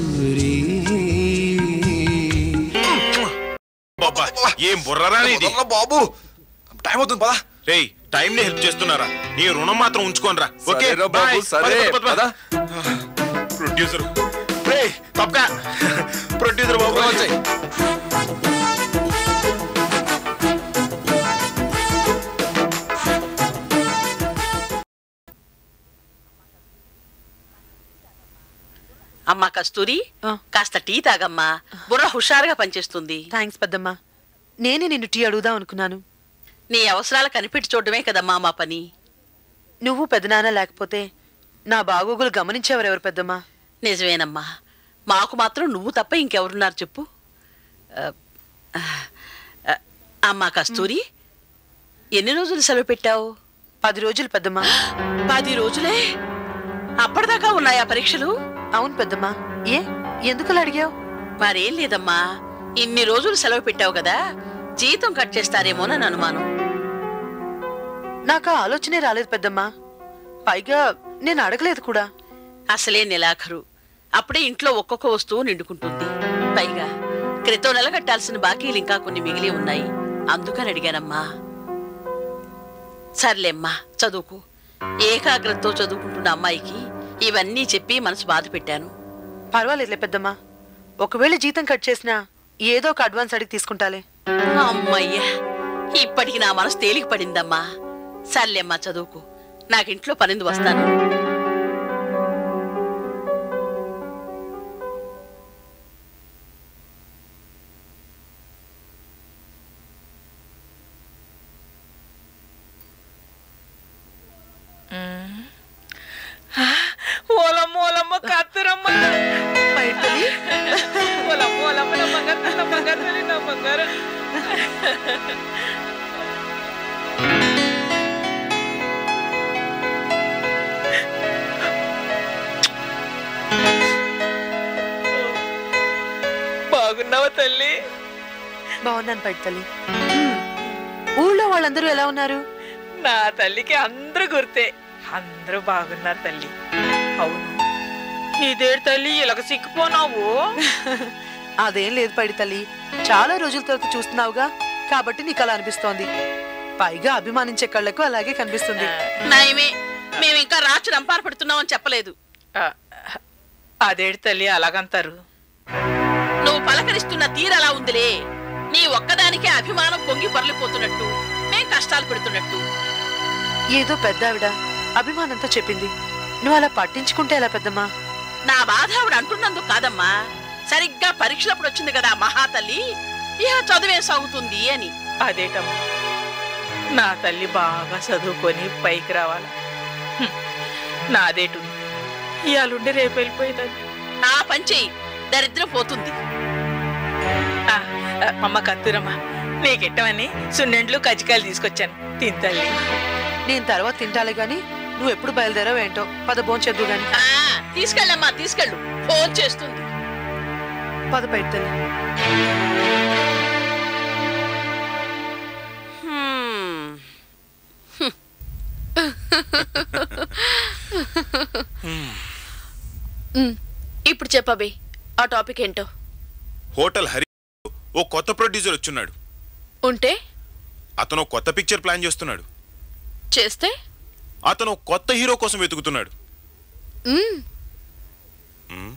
కస్తూరి బాబా ఏం బుర్రరా ఇది వదలరా బాబు టైం అవుతుంది పదా రేయ్ టైం ని హెల్ప్ చేస్తున్నారా నీ రుణం మాత్రం ఉంచుకోనరా ఓకే సరేరా బాబు, బాయ్. సరే, పద, పద, పద. ప్రొడ్యూసర్ రేయ్ తప్పక ప్రొడ్యూసర్ బాబు వచ్చాయి అమ్మా కస్తూరి ఆ. కాస్త టీ తాగమ్మా బుర్ర హుషారుగా పనిచేస్తుంది థ్యాంక్స్ పెద్దమ్మా నేనే నిన్ను టీ అడుగుదాం అనుకున్నాను నీ అవసరాలు కనిపెట్టి చూడడమే కదమ్మా మా పని నువ్వు పెద్దనాన్న లేకపోతే నా బాగోగులు గమనించేవారెవరు పెద్దమ్మా నిజమేనమ్మా మాకు మాత్రం నువ్వు తప్ప ఇంకెవరున్నారు చెప్పు ఆ, ఆ, అమ్మా కస్తూరి ఎన్ని రోజులు సెలవు పెట్టావు పది రోజులు పెద్దమ్మా పది రోజులే అప్పటిదాకా ఉన్నాయా పరీక్షలు అవును పెద్దమ్మా ఏ ఎందుకలా అడిగావు మరేం లేదమ్మా ఇన్ని రోజులు సెలవు పెట్టావు కదా జీతం కట్ చేస్తారేమోనని అనుమానం నాకు ఆ ఆలోచనే రాలేదు పెద్దమ్మా పైగా నేను అడగలేదు కూడా అసలే నెలాఖరు అప్పుడే ఇంట్లో ఒక్కొక్క వస్తువు నిండుకుంటుంది పైగా క్రితం నెల కట్టాల్సిన బాకీలు ఇంకా కొన్ని మిగిలి ఉన్నాయి అందుకని అడిగానమ్మా సర్లేమ్మా చదువుకు ఏకాగ్రతతో చదువుకుంటున్న అమ్మాయికి ఇవన్నీ చెప్పి మనసు బాధ పెట్టాను పర్వాలేదులే పెద్దమ్మా ఒకవేళ జీతం కట్ చేసినా ఏదో ఒక అడ్వాన్స్ అడిగి తీసుకుంటాలే అమ్మయ్యా ఇప్పటికి నా మనసు తేలిక పడిందమ్మా సర్లేమ్మా చదువుకు నాకింట్లో పనింది వస్తాను ఓలమ్మ ఓలమ్మ కత్తురమ్మ మైథిలి, ఓలమ్మ ఓలమ్మ నా బంగారు నా బంగారు తల్లి నా బంగారు బాగున్నావా తల్లి బాగున్నాను పైడి తల్లి ఊళ్ళో వాళ్ళందరూ ఎలా ఉన్నారు నా తల్లికి అందరూ గుర్తే అందరూ బాగున్నారు తల్లి అవును ఇదేడు తల్లి ఇలాగ సిక్కిపోనావు అదేం లేదు పైడి తల్లి చాలా రోజుల తర్వాత చూస్తున్నావుగా కాబట్టి నీకు అలా అనిపిస్తోంది పైగా అభిమానించే కళ్ళకు అలాగే కనిపిస్తుంది నయమే మేము ఇంకా రాచు రంపారు పడుతున్నామని చెప్పలేదు ఆ, అదేడు తల్లి అలాగంటారు నువ్వు పలకరిస్తున్న తీరలా ఉందిలే నీ ఒక్కదానికే అభిమానం పొంగి పొరలిపోతున్నట్టు మేం కష్టాలు పెడుతున్నట్టు ఏదో పెద్ద ఆవిడ అభిమానంతో చెప్పింది నువ్వు అలా పట్టించుకుంటే ఎలా పెద్దమ్మా నా బాధ ఆవిడ అంటున్నందుకు కాదమ్మా సరిగ్గా పరీక్షలప్పుడు వచ్చింది కదా మహాతల్లి ఇహ చదువే సాగుతుంది అని అదేటమ్మా నా తల్లి బాగా చదువుకొని పైకి రావాల హ్మ్. నాదేటు ఇవాళుండి రేపు వెళ్ళిపోయేదాన్ని ఆ పంచేయి దరిద్రం పోతుంది ఆ, ఆ, అమ్మ కత్తురమ్మ నీకెట్టమని సున్నెండ్లు కజ్జికాయలు తీసుకొచ్చాను తింతల్లి నేను తర్వాత తింటాలే గాని నువ్వు ఎప్పుడు బయలుదేరావు ఏంటో పద భోంచెద్దు గాని ఆ తీసుకెళ్ళమ్మా తీసుకెళ్ళు ఫోన్ చేస్తుంది పద బయట తల్లి హ్మ్. ఇప్పుడు చెప్పబే ఆ టాపిక్ ఏంటో హోటల్ హరి ఓ కొత్త ప్రొడ్యూసర్ వచ్చున్నాడు ఉంటే అతను ఓ కొత్త పిక్చర్ ప్లాన్ చేస్తున్నాడు చేస్తే అతను ఓ కొత్త హీరో కోసం వెతుకుతున్నాడు మ్మ్. మ్మ్.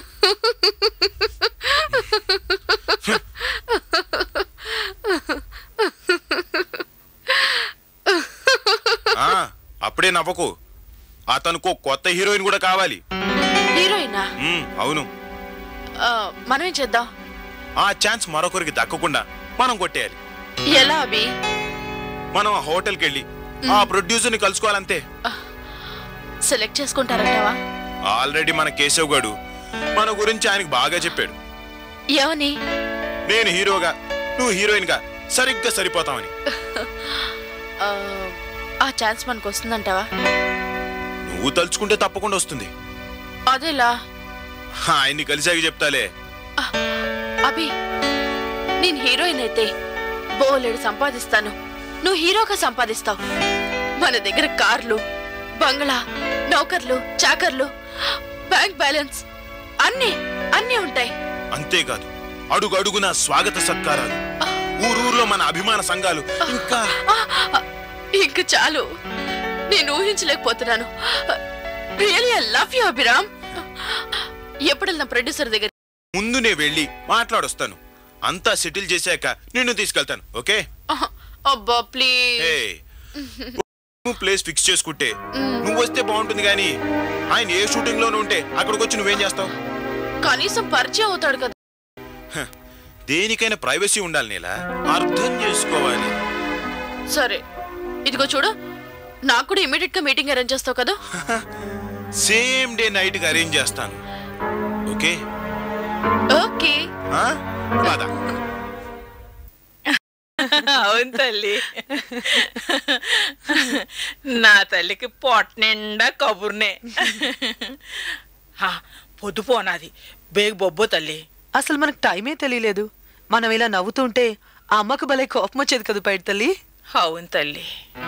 ఆ, అప్పుడే నవ్వకు అతనుకో కొత్త హీరోయిన్ కూడా కావాలి హీరోయినా మ్మ్, అవును ఆ, మనమేం చేద్దాం ఆ ఛాన్స్ మరొకరికి దక్కకుండా మనం కొట్టేయాలి ఎలా అభి మనం ఆ హోటల్కి వెళ్ళి ఆ ప్రొడ్యూసర్ని కలుసుకోవాలంతే సెలెక్ట్ చేసుకుంటారంటావా ఆల్రెడీ మన కేశవ్ గాడు మన గురించి ఆయనకు బాగా చెప్పాడు ఏమని నేను హీరోగా నువ్వు హీరోయిన్ గా సరిగ్గా సరిపోతామని ఆ, ఆ ఛాన్స్ మనకు వస్తుందంటావా నువ్వు తలుచుకుంటే తప్పకుండా వస్తుంది అదేలా ఆయన్ని కలిసాక చెప్తాలే అభి నేను హీరోయిన్ అయితే బోలెడు సంపాదిస్తాను నువ్వు హీరోగా సంపాదిస్తావు మన దగ్గర కార్లు బంగ్లా నౌకర్లు చాకర్లు బ్యాంక్ బ్యాలెన్స్ అన్నీ అన్నీ ఉంటాయి అంతేకాదు అడుగు అడుగున స్వాగత సత్కారాలు ఊరూరులో మన అభిమాన సంఘాలు ఇంకా ఆ, ఇంక చాలు నేను ఊహించలేకపోతున్నాను really I love you Abhiram ఎప్పుడెళ్ళిన ప్రొడ్యూసర్ దగ్గర ముందునే వెళ్ళి మాట్లాడొస్తాను అంతా సెటిల్ చేశాక నిన్ను తీసుకెళ్తాను ఓకే ఆహా, అబ్బా ప్లీజ్ హే నువ్వు ప్లేస్ ఫిక్స్ చేసుకుంటే నువ్వు వస్తే బాగుంటుంది కానీ ఆయన ఏ షూటింగ్ లోనే ఉంటే అక్కడికి వచ్చి నువ్వేం చేస్తావు కనీసం పరిచయం అవుతాడు కదా దేనికైనా ప్రైవసీ ఉండాలి నీలా అర్థం చేసుకోవాలి సరే ఇదిగో చూడు నాకు కూడా ఇమీడియట్ గా మీటింగ్ అరేంజ్ చేస్తావు కదా సేమ్ డే నైట్ కి అరేంజ్ చేస్తాను ఓకే ఓకే ఆ? పద. అవును తల్లి నా తల్లికి పొట్ట నిండా కబుర్నే హా, పొద్దు పోనాది బేగ్ బొబ్బు తల్లి అసలు మనకు టైమే తెలియలేదు మనం ఇలా నవ్వుతుంటే ఆ అమ్మకు భలే కోపం వచ్చేది కదా బయట తల్లి అవును తల్లి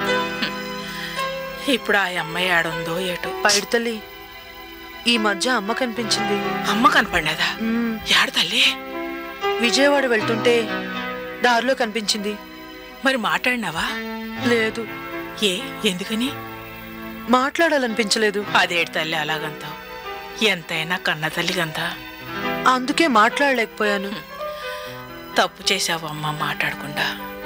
ఇప్పుడు ఆ అమ్మాయి ఆడుందో ఏటో బయట తల్లి ఈ మధ్య అమ్మ కనిపించింది అమ్మ కనపడినదా మ్మ్. యాడు తల్లి విజయవాడ వెళ్తుంటే దారిలో కనిపించింది మరి మాట్లాడినావా లేదు ఏ ఎందుకని మాట్లాడాలనిపించలేదు అదేడు తల్లి అలాగంతావు ఎంతైనా కన్న తల్లిగంతా అందుకే మాట్లాడలేకపోయాను తప్పు చేసావు అమ్మ మాట్లాడకుండా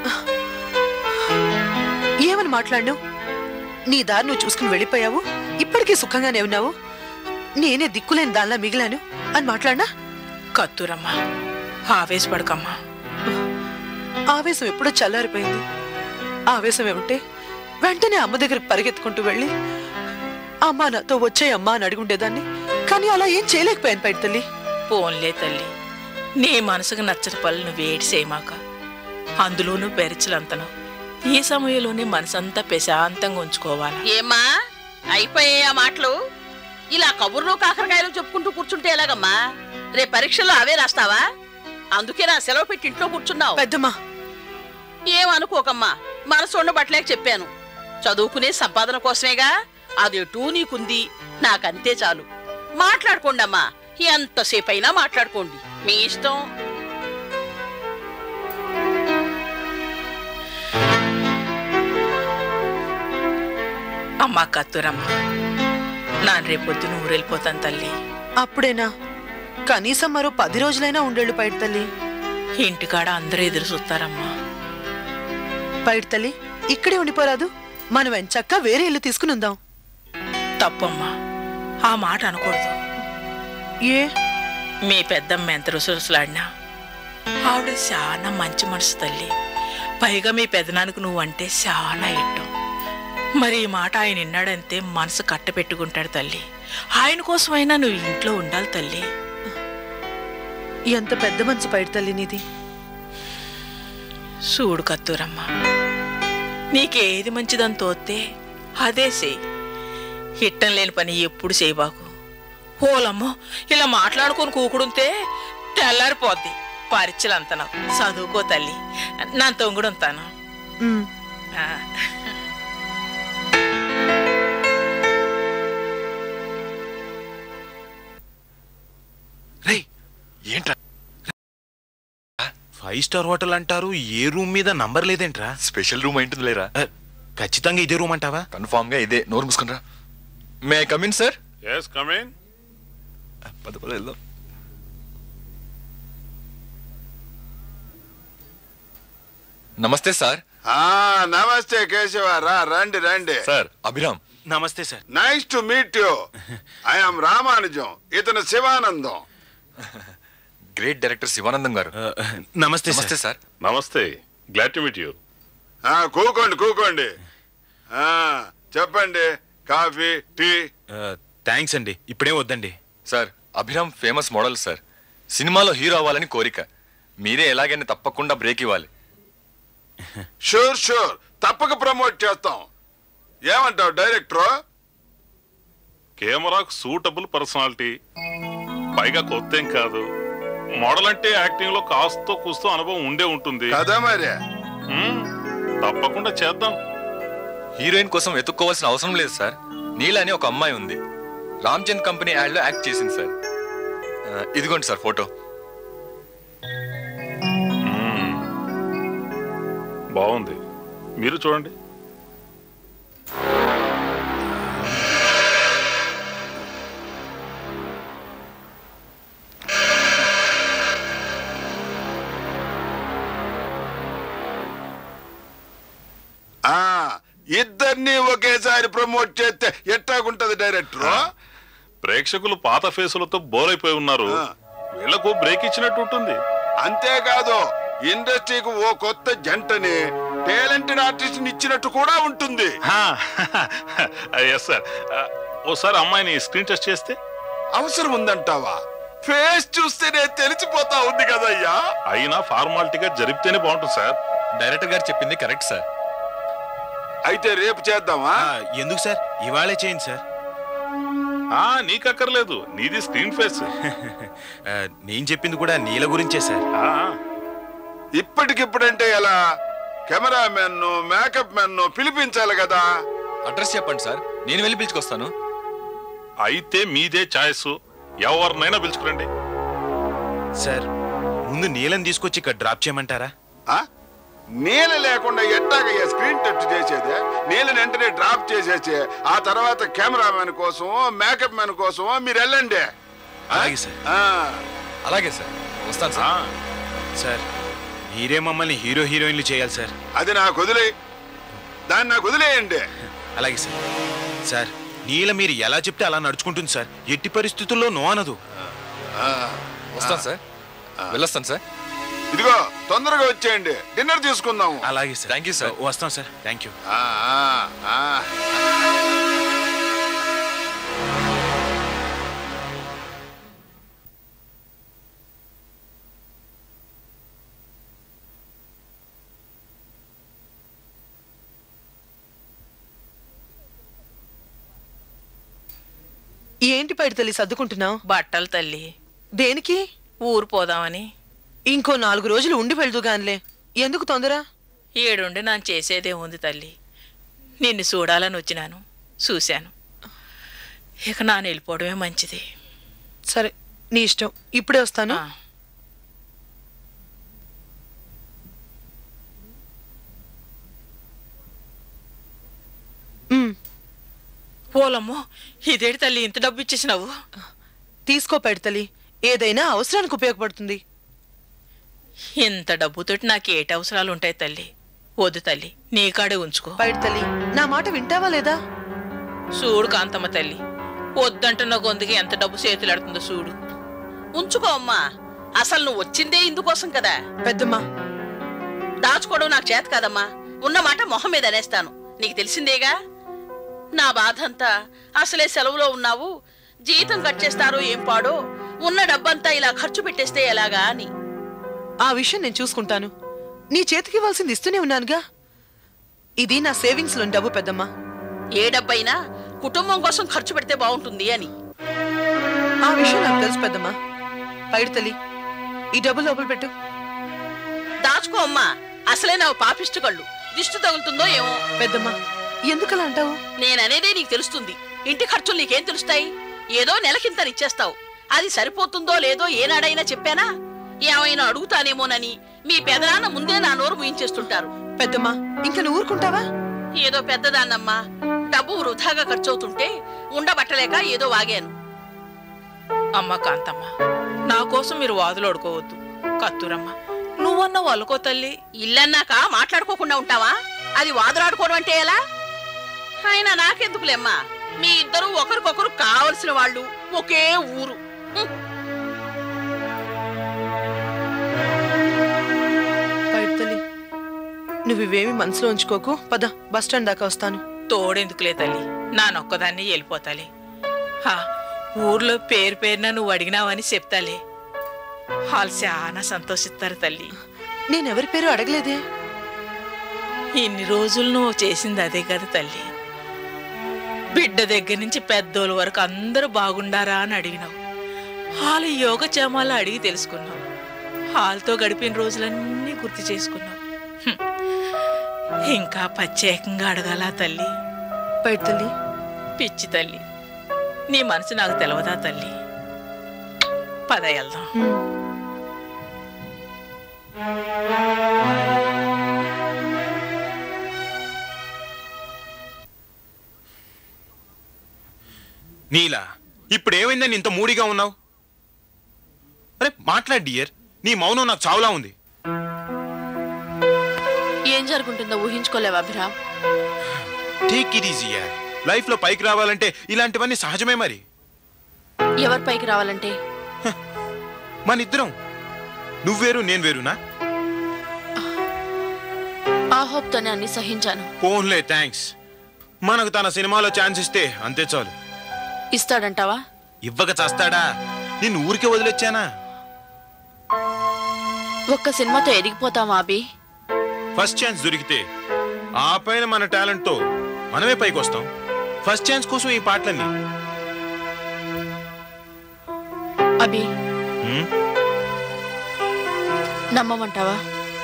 ఏమని మాట్లాడినావు నీ దారి నువ్వు చూసుకుని వెళ్ళిపోయావు ఇప్పటికీ సుఖంగానే ఉన్నావు నేనే దిక్కులేని దానిలా మిగిలాను అని మాట్లాడినా కత్తురమ్మా ఆవేశపడకమ్మా ఆవేశం ఎప్పుడో చల్లారిపోయింది ఆవేశం ఏమిటే వెంటనే అమ్మ దగ్గరికి పరిగెత్తుకుంటూ వెళ్ళి అమ్మా నాతో వచ్చే అమ్మా అని అడుగుండేదాన్ని కానీ అలా ఏం చేయలేకపోయాను పైడి తల్లి పోన్లే తల్లి నీ మనసుకు నచ్చని పనులు వేడి చేయమాక అందులోనూ బెరచలంతను ఈ సమయంలోనే మనసంతా ప్రశాంతంగా ఉంచుకోవాలా ఏమ్మా అయిపోయాయి ఆ మాటలు ఇలా కబుర్లు కాకరకాయలు చెప్పుకుంటూ కూర్చుంటే ఎలాగమ్మా రేపు పరీక్షల్లో అవే రాస్తావా అందుకే నా సెలవు పెట్టి ఇంట్లో కూర్చున్నావు పెద్దమ్మా ఏమనుకోకమ్మా మనసు ఉండబట్టలేక చెప్పాను చదువుకునే సంపాదన కోసమేగా అదేటూ నీకుంది నాకంతే చాలు మాట్లాడుకోండి అమ్మా ఎంతసేపు అయినా మాట్లాడుకోండి మీ ఇష్టం అమ్మా కత్తురమ్మ నాన్న రేపొద్దున ఊరెళ్ళిపోతాను తల్లి అప్పుడేనా కనీసం మరో పది రోజులైనా ఉండేళ్ళు పైడి తల్లి ఇంటికాడ అందరూ ఎదురు చూస్తారమ్మా పైడి తల్లి ఇక్కడే ఉండిపోరాదు మనం ఎంచక్క వేరే ఇల్లు తీసుకుని ఉందాం తప్పమ్మా ఆ మాట అనకూడదు ఏ మీ పెద్దమ్మ ఎంత రుసరుసలాడినా ఆవిడ చాలా మంచి మనసు తల్లి పైగా మీ పెదనానికి నువ్వంటే చాలా ఇష్టం మరి ఈ మాట ఆయన విన్నాడంతే మనసు కట్ట పెట్టుకుంటాడు తల్లి ఆయన కోసమైనా నువ్వు ఇంట్లో ఉండాలి తల్లి ఎంత పెద్ద మనసు పైడి తల్లి నీది చూడు కత్తూరమ్మ నీకేది మంచిదని తోస్తే అదే చెయ్యి ఇట్టం లేని పని ఎప్పుడు చేయబాకు ఓలమ్మో ఇలా మాట్లాడుకొని కూకుడుంటే తెల్లారిపోద్ది పరీక్షలంతనం చదువుకో తల్లి నా తొంగుడు ఉంటాను ఉమ్. రేయ్ ఏంట్రా ఫైవ్ స్టార్ హోటల్ అంటారు ఏ రూమ్ మీద నంబర్ లేదేంట్రా స్పెషల్ రూమ్ అయింటుంది లేరా ఆ, ఖచ్చితంగా ఇదే రూమ్ అంటావా కన్ఫామ్ గా ఇదే నోరు మూసుకునరా may come in sir yes come in పద పద వెళ్దాం నమస్తే సార్ ఆ నమస్తే కేశవ రా రండి రండి సార్ అభిరామ్ నమస్తే sir nice to meet you I'm Ramanujam ఇతను శివానందం గ్రేట్ డైరెక్టర్ శివానందం గారు ఆ, నమస్తే నమస్తే సార్ సార్ నమస్తే గ్లాడ్ టు మీట్ యూ ఆ, కూకోండి కూకోండి ఆ, చెప్పండి కాఫీ టీ థ్యాంక్స్ అండి ఇప్పుడే వద్దండి sir Abhiram famous model sir సినిమాలో హీరో అవ్వాలని కోరిక మీరే ఎలాగైనా తప్పకుండా బ్రేక్ ఇవ్వాలి షూర్ షూర్ తప్పక ప్రమోట్ చేస్తాం ఏమంటావు డైరెక్టర్ కెమెరాకు సూటబుల్ పర్సనాలిటీ పైగా కొత్త ఏం కాదు మోడల్ అంటే యాక్టింగ్ లో కాస్తో కూస్తో అనుభవం ఉండే ఉంటుంది కదా మరి మ్మ్, తప్పకుండా చేద్దాం హీరోయిన్ కోసం వెతుక్కోవాల్సిన అవసరం లేదు సార్ నీలా అని ఒక అమ్మాయి ఉంది రామ్చంద్ కంపెనీ యాడ్లో యాక్ట్ చేసింది సార్ ఆ, ఇదిగోండి సార్ ఫోటో బాగుంది మీరు చూడండి ఆ ఇద్దరిని ఒకేసారి ప్రమోట్ చేస్తే ఎట్టాగుంటది డైరెక్టర్ ప్రేక్షకులు పాత ఫేసులతో బోరైపోయి ఉన్నారు ఆ. వీళ్లకు బ్రేక్ ఇచ్చినట్టు ఉంటుంది అంతేకాదు ఇండస్ట్రీకి ఓ కొత్త జంటని టాలెంటెడ్ ఆర్టిస్ట్ ఇచ్చినట్టు కూడా ఉంటుంది ఎస్ సార్ ఓసారి అమ్మాయిని స్క్రీన్ టెస్ట్ చేస్తే అవసరం ఉందంటావా ఫేస్ చూస్తేనే తెలిసిపోతా ఉంది కదయ్యా అయినా ఫార్మాలిటీగా జరిపితేనే బాగుంటుంది సార్ డైరెక్టర్ గారు చెప్పింది కరెక్ట్ సార్ అయితే రేపు చేద్దామా ఆ, ఎందుకు సార్ ఇవాళే చేయండి సార్ ఆ నీకక్కర్లేదు నీది స్క్రీన్ ఫేస్ ఆ, నేను చెప్పింది కూడా నీల గురించే సార్ ఆ, ఇప్పటికిప్పుడంటే ఎలా కెమెరామెన్ మేకప్ మెన్ పిలిపించాలి కదా అడ్రస్ చెప్పండి సార్ నేను వెళ్ళి పిలుచుకొస్తాను అయితే మీదే ఛాయిస్ ఎవరినైనా పిలుచుకురండి సార్ ముందు నీలని తీసుకొచ్చి ఇక్కడ డ్రాప్ చేయమంటారా ఆ? నీళ్ళ లేకుండా ఎట్టాగయ్యా స్క్రీన్ టచ్ చేసేది నీళ్ళని వెంటనే డ్రాప్ చేసేసి ఆ తర్వాత కెమెరామెన్ కోసం మేకప్ మ్యాన్ కోసం మీరు వెళ్ళండి ఆ? అలాగే సార్ ఆ. అలాగే సార్ వస్తాను ఆ, సార్ సార్ మీరే మమ్మల్ని హీరో హీరోయిన్లు చేయాలి సార్ అది నాకు వదిలే దాన్ని నాకు వదిలేయండి అలాగే సార్ సార్ నీల మీరు ఎలా చెప్తే అలా నడుచుకుంటుంది సార్ ఎట్టి పరిస్థితుల్లో నో అనదు ఆ. వస్తాను సార్ వెళ్ళొస్తాను సార్ ఇదిగో తొందరగా వచ్చేయండి డిన్నర్ తీసుకుందాము అలాగే సార్ Thank you, sir. వస్తాం సార్ థ్యాంక్ యూ ఆ, ఆ, ఆ. ఏంటి పైడి తల్లి సర్దుకుంటున్నావు బట్టలు తల్లి దేనికి ఊరు పోదామని ఇంకో నాలుగు రోజులు ఉండి వెళ్దుగానిలే ఎందుకు తొందర ఏడుండి నన్ను చేసేదే ఉంది తల్లి నిన్ను చూడాలని వచ్చినాను చూశాను ఇక నాన్న వెళ్ళిపోవడమే మంచిది సరే నీ ఇష్టం ఇప్పుడే వస్తాను ఆ. ఉమ్, ఓలమ్మో ఇదేంటి తల్లి ఇంత డబ్బు ఇచ్చేసినావు తీసుకో పైడి తల్లి ఏదైనా అవసరానికి ఉపయోగపడుతుంది ఇంత డబ్బుతోటి నాకు ఏటి అవసరాలు ఉంటాయి తల్లి వద్దు తల్లి నీ కాడే ఉంచుకో పైడి తల్లి నా మాట వింటావా లేదా చూడు కాంతమ్మ తల్లి వద్దంటున్న గొంతుకి ఎంత డబ్బు చేతులాడుతుందో చూడు ఉంచుకో అమ్మా అసలు నువ్వు వచ్చిందే ఇందుకోసం కదా పెద్దమ్మా దాచుకోవడం నాకు చేత కాదమ్మా ఉన్న మాట మొహం మీద అనేస్తాను నీకు తెలిసిందేగా నా బాధ అంతా అసలే సెలవులో ఉన్నావు జీతం కట్ చేస్తారో ఏం పాడో ఉన్న డబ్బంతా ఇలా ఖర్చు పెట్టేస్తే ఎలాగా అని ఆ విషయం నేను చూసుకుంటాను నీ చేతికి ఇవ్వాల్సింది ఇస్తూనే ఉన్నానుగా ఇది నా సేవింగ్స్ లోని డబ్బు పెద్దమ్మా ఏ డబ్బైనా కుటుంబం కోసం ఖర్చు పెడితే బాగుంటుంది అని ఆ విషయం నాకు తెలుసు పెద్దమ్మా పైడి తల్లి ఈ డబ్బు లోపల పెట్టు దాచుకో అమ్మా అసలే నా పాపిష్టి కళ్ళు దిష్టి తగులుతుందో ఏమో పెద్దమ్మా ఎందుకలా అంటావు నేననేదే నీకు తెలుస్తుంది ఇంటి ఖర్చులు నీకేం తెలుస్తాయి ఏదో నెలకింత ఇచ్చేస్తావు అది సరిపోతుందో లేదో ఏనాడైనా చెప్పానా ఏమైనా అడుగుతానేమోనని మీ పెదనాన్న ముందే నా నోరు ముయించేస్తుంటారు పెద్దమ్మా ఇంక నువ్వు ఊరుకుంటావా ఏదో పెద్దదాన్నమ్మా డబ్బు వృధాగా ఖర్చవుతుంటే ఉండబట్టలేక ఏదో వాగాను అమ్మ కాంతమ్మ నా కోసం మీరు వాదులు అడుకోవద్దు కత్తూరమ్మ నువ్వన్న వలుకో తల్లి ఇల్లన్నాక మాట్లాడుకోకుండా ఉంటావా అది వాదులాడుకోవడం అంటే ఎలా అయినా నాకెందుకులేమ్మా మీ ఇద్దరు ఒకరికొకరు కావలసిన వాళ్ళు ఒకే ఊరు హ్మ్. పైడి తల్లి నువ్వు ఇవేమి మనసులో ఉంచుకోకు పద బస్ స్టాండ్ దాకా వస్తాను తోడెందుకులే తల్లి నా నొక్కదాన్ని వెళ్ళిపోతాలే హా, ఊర్లో పేరు పేరున నువ్వు అడిగినావని చెప్తాలే వాళ్ళు చాలా సంతోషిస్తారు తల్లి నేనెవరి పేరు అడగలేదే ఇన్ని రోజులు నువ్వు చేసింది అదే కదా తల్లి బిడ్డ దగ్గర నుంచి పెద్దోళ్ళ వరకు అందరూ బాగుండారా అని అడిగినావు వాళ్ళ యోగక్షేమాలు అడిగి తెలుసుకున్నావు వాళ్ళతో గడిపిన రోజులన్నీ గుర్తు చేసుకున్నావు హ్మ్. ఇంకా ప్రత్యేకంగా అడగాలా తల్లి పైడి తల్లి పిచ్చి తల్లి నీ మనసు నాకు తెలవదా తల్లి పద వెళ్దాం నీలా ఇప్పుడు ఏమైందని ఇంత మూడిగా ఉన్నావు అరే మాట్లాడు డియర్ నీ మౌనం నాకు చావులా ఉంది ఏం జరుగుంటుందో ఊహించుకోలేవా అభిరామ్ టేక్ ఇట్ ఈజీ యార్ లైఫ్ లో పైకి రావాలంటే ఇలాంటివన్నీ సహజమే మరి ఎవరి పైకి రావాలంటే మన ఇద్దరం నువ్వేరు నేను వేరునా ఆ హోప్తోనే అన్ని సహించాను ఫోన్లే థ్యాంక్స్ మనకు తన సినిమాలో ఛాన్స్ ఇస్తే అంతే చాలు ఇస్తాడంటావా ఇవ్వక చస్తాడా నిన్ను ఊరికే వదిలొచ్చానా ఒక్క సినిమాతో ఎదిగిపోతావా అభి ఫస్ట్ ఛాన్స్ దొరికితే ఆ పైన మన టాలెంట్ తో మనమే పైకి వస్తాం ఫస్ట్ ఛాన్స్ కోసం ఈ పాటలన్నీ అభి హ్మ్? నమ్మమంటావా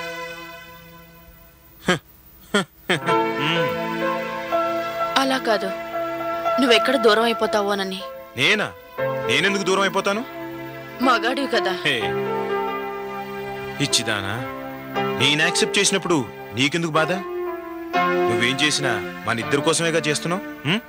అలా కాదు నువ్వెక్కడ దూరం అయిపోతావోనని నేనా నేనెందుకు దూరం అయిపోతాను మగాడివి కదా హే ఇచ్చిదానా నేను యాక్సెప్ట్ చేసినప్పుడు నీకెందుకు బాధ నువ్వేం చేసినా మన ఇద్దరి కోసమేగా చేస్తున్నావు హ్మ్?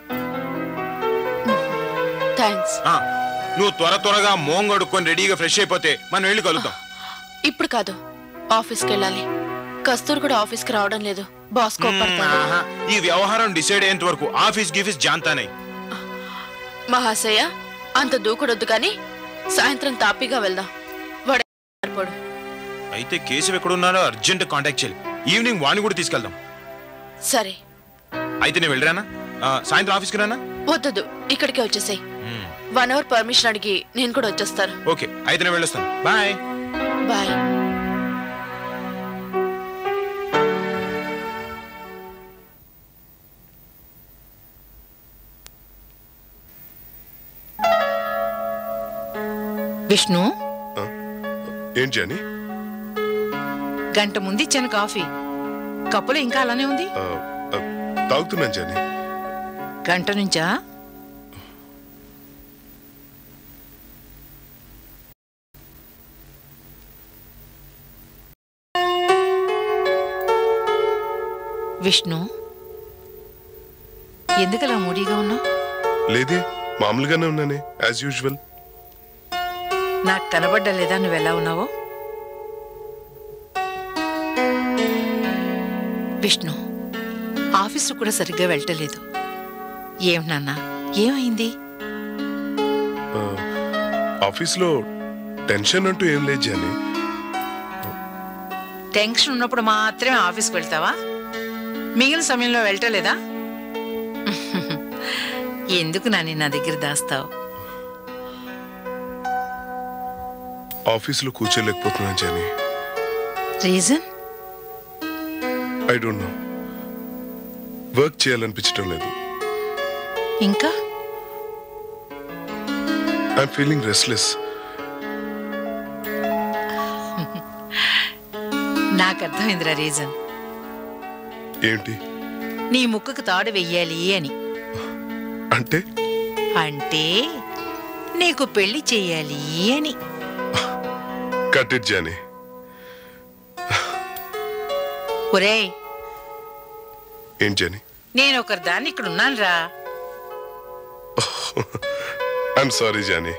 థ్యాంక్స్ ఆ, నువ్వు త్వర త్వరగా మోంగ్ కడుక్కొని రెడీగా ఫ్రెష్ అయిపోతే మనం వెళ్ళి కలుద్దాం ఇప్పుడు కాదు ఆఫీస్కి వెళ్ళాలి కస్తూరి కూడా ఆఫీస్కి రావడం లేదు బాస్ కోపడతాడు ఆహా, ఈ వ్యవహారం డిసైడ్ అయ్యేంత వరకు ఆఫీస్ గిఫీస్ జాంతానే మహాశయ అంత దూకుడొద్దు కానీ సాయంత్రం తాపీగా వెళ్దాం వాడు పారిపోడు. అయితే కేశవ్ ఎక్కడున్నారో అర్జెంట్ కాంటాక్ట్ చేయాలి ఈవినింగ్ వాణి కూడా తీసుకెళ్దాం సరే అయితే నేను వెళ్ళరానా ఆ, సాయంత్రం ఆఫీస్కి రానా వద్దొద్దు ఇక్కడికే వచ్చేసాయి మ్మ్. వన్ అవర్ పర్మిషన్ అడిగి నేను కూడా వచ్చేస్తాను ఓకే అయితే నేను వెళ్ళొస్తాను బాయ్ బాయ్ విష్ణు ఏంటి జాని గంట ముందు ఇచ్చాను కాఫీ కప్పులో ఇంకా అలానే ఉంది ఆ, ఆ, తాగుతున్నాను జాని గంట నుంచా విష్ణు ఎందుకలా మూడీగా ఉన్నావు లేదే మామూలుగానే ఉన్నానే యాజ్ యూజువల్ నాకు కనబడ్డలేదా నువ్వెలా ఉన్నావో విష్ణు ఆఫీసు కూడా సరిగ్గా వెళ్ళటలేదు ఏం నాన్నా ఏమైంది ఆఫీస్లో టెన్షన్ అంటూ ఏం లేదు జాని టెన్షన్ ఉన్నప్పుడు మాత్రమే ఆఫీస్కి వెళ్తావా మిగిలిన సమయంలో వెళ్ళటలేదా ఎందుకు నాని నా దగ్గర దాస్తావు ఆఫీస్లో కూర్చోలేకపోతున్నాను Johnny reason I don't know work చేయాలనిపించడం లేదు ఇంకా ఐఎమ్ ఫీలింగ్ రెస్ట్లెస్ నాకు అర్థమైందిరా రీజన్ ఏంటి నీ ముక్కుకు తాడు వెయ్యాలి అని అంటే అంటే నీకు పెళ్లి చెయ్యాలి అని కట్ ఇట్ జాని ఒరేయ్ ఏం జాని నేను ఒకరి దాన్ని ఇక్కడ ఉన్నానురా ఐఎమ్ సారీ జానీ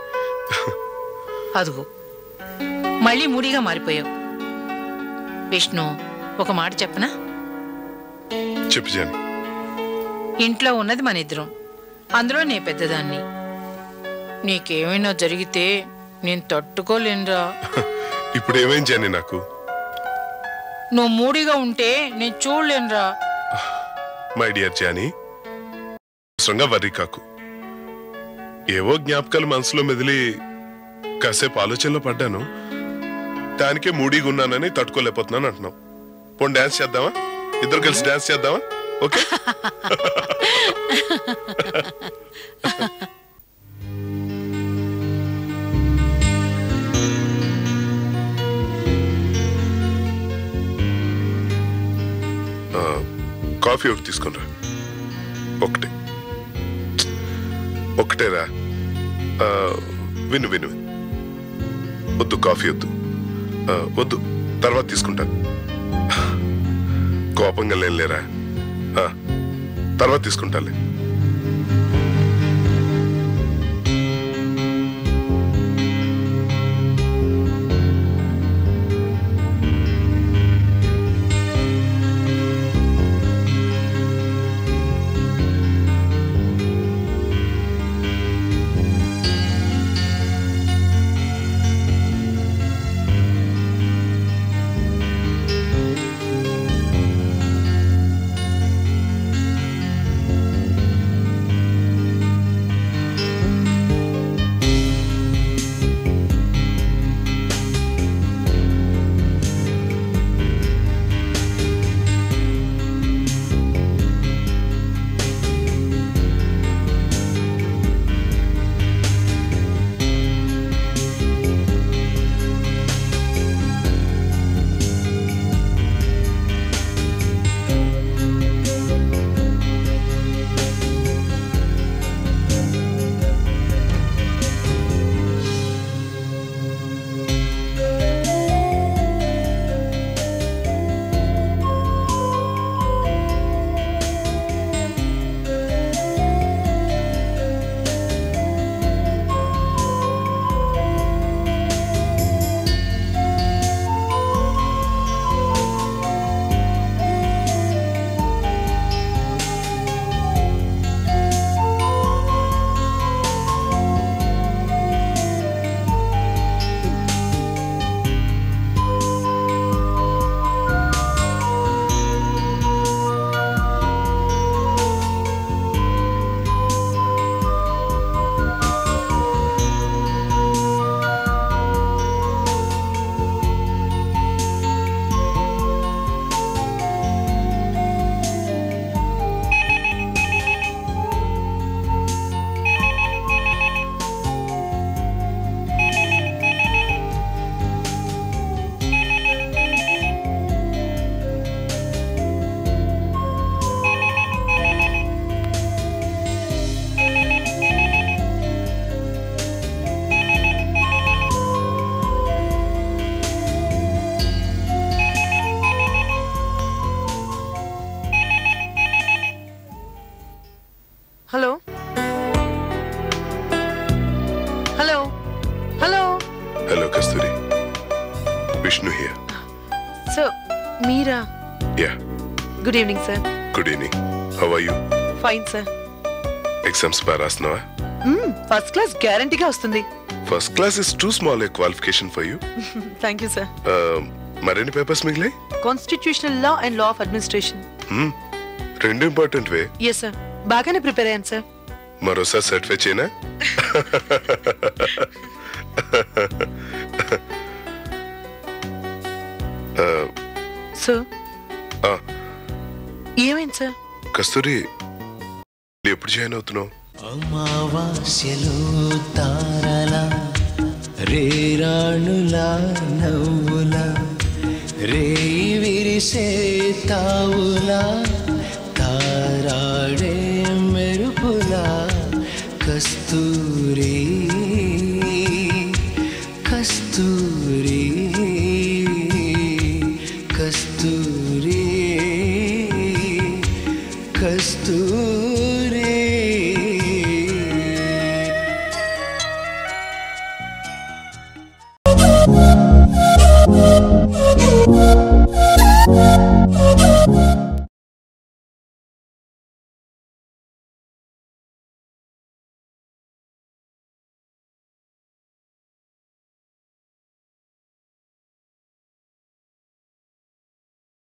అదుగో మళ్ళీ మూడిగా మారిపోయావు విష్ణు ఒక మాట చెప్పనా చెప్పు జానీ ఇంట్లో ఉన్నది మన ఇద్దరం అందులో నే పెద్దదాన్ని నీకేమైనా జరిగితే నేను తట్టుకోలేనురా ఇప్పుడు ఏమైంది జానీ నాకు నువ్వు మూడిగా ఉంటే నేను చూడలేనురా మై డియర్ జానీ అవసరంగా వర్రీ కాకు ఏవో జ్ఞాపకాలు మనసులో మెదిలి కాసేపు ఆలోచనలో పడ్డాను దానికే మూడీగా ఉన్నానని తట్టుకోలేకపోతున్నాను అంటున్నావు పోనీ డాన్స్ చేద్దామా ఇద్దరు కలిసి డాన్స్ చేద్దామా ఓకే ఆ, కాఫీ ఒకటి తీసుకునిరా ఒకటే ఒకటేరా ఆ, విను విను వద్దు కాఫీ వద్దు ఆ, వద్దు తర్వాత తీసుకుంటా కోపంగా లేరా తర్వాత తీసుకుంటాలే hello hello hello hello Kasturi Vishnu here so Meera yeah good evening sir good evening how are you fine sir exams బాగా రాస్తున్నావా ఫస్ట్ క్లాస్ గ్యారంటీగా వస్తుంది first class is too small a qualification for you thank you sir మరిన్ని papers మిగిలాయి constitutional law and law of administration Hmm, రెండు important వే yes sir బాగానే prepare అయ్యాను సార్ మరోసారి సర్టిఫై చేయనా సో ఆ, ఏమైంది సార్ కస్తూరి ఎప్పుడు జాయిన్ అవుతున్నావు అమావాస్యలో తారల రేరాణుల నవ్వుల రేయి విరిసే తావుల తారాడే మెరుపుల కస్తూరి కస్తూరి కస్తూరి కస్తూరి